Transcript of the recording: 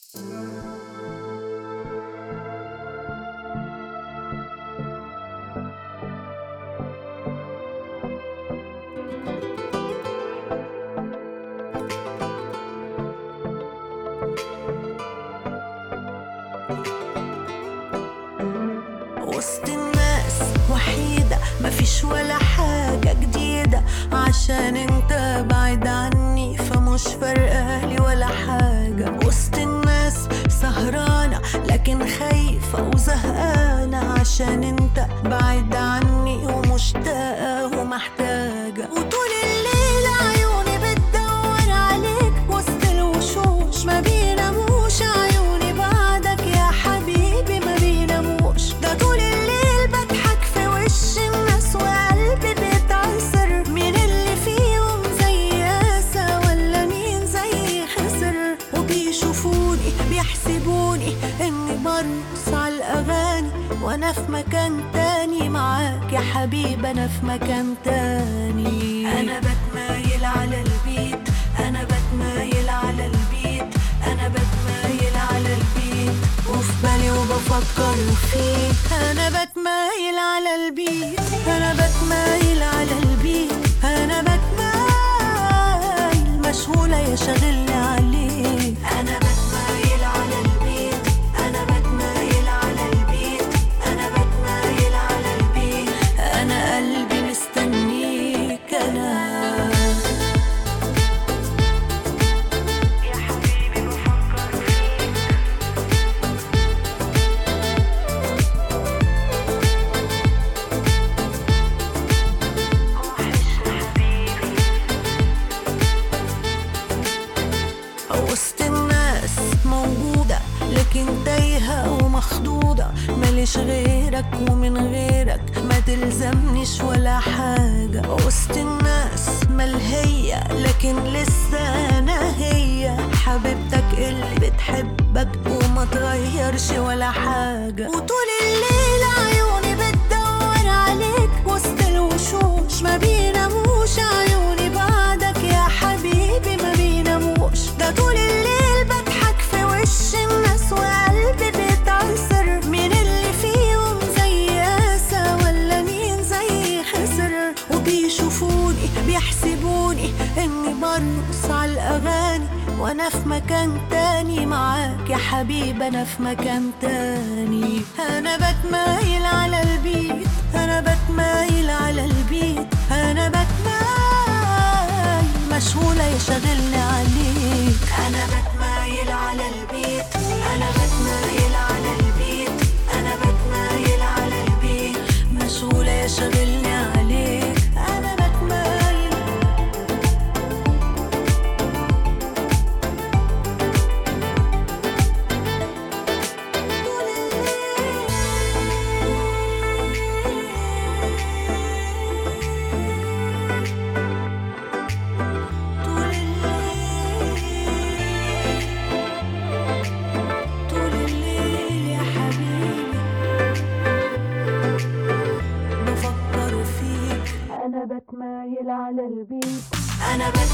وسط الناس وحيدة مفيش ولا حاجة جديدة عشان انت بعيد عني فمش فارقالي ولا حاجة وسط الناس سهرانة لكن خايفة وزهقانة عشان انت بعيد عني ومشتاقة ومحتاجة وطول الليل عيوني بتدور عليك وسط الوشوش ما بيناموش عيوني بعدك يا حبيبي ما بيناموش ده طول الليل بضحك في وش الناس وقلبي بيتعصر مين اللي فيهم زي ياسا ولا مين زي خسر وبيشوفوني بيحسبوني اني برقص على الاغاني وانا في مكان تاني معاك يا حبيبي انا في مكان تاني انا بتمايل على البيت انا بتمايل على البيت انا بتمايل على البيت وفي بالي وبفكر فيك انا بتمايل على البيت انا بتمايل على البيت انا بتمايل مشغولة يا شاغلني عليك انا بتمايل على البيت انا بتمايل على البيت انا بتمايل على البيت انا قلبي مستنيك انا يا حبيبي بفكر فيك وسط الناس موجودة لكن تايهة ومخضوضة ماليش غيرك ومن غيرك ما تلزمنيش ولا حاجة وسط الناس ملهية لكن لسه أنا هي حبيبتك اللي بتحبك وما تغيرش ولا حاجة وطول الليل عيوني بتدور عليك وسط الوشوش ما بيناموش عيوني بعدك يا حبيبي ما بيناموش ده طول الليل بضحك في وش الناس وقلبي بيتعصر مين اللي فيهم زي ياسا ولا مين زي خسر وبيشوفوني بيحسبوني اني برقص على الاغاني وانا في مكان تاني معاك يا حبيبي انا في مكان تاني انا بتمايل على البيت انا بتمايل على البيت انا بتمايل مشغولة يا شاغلني عليك انا بتمايل على البيت انا بتمايل على البيت انا بتمايل على البيت مشغولة يا شاغلني عليك انا بتمايل طول الليل طول الليل يا حبيبي بفكر فيك أنا بتمايل على البيت أنا بتمايل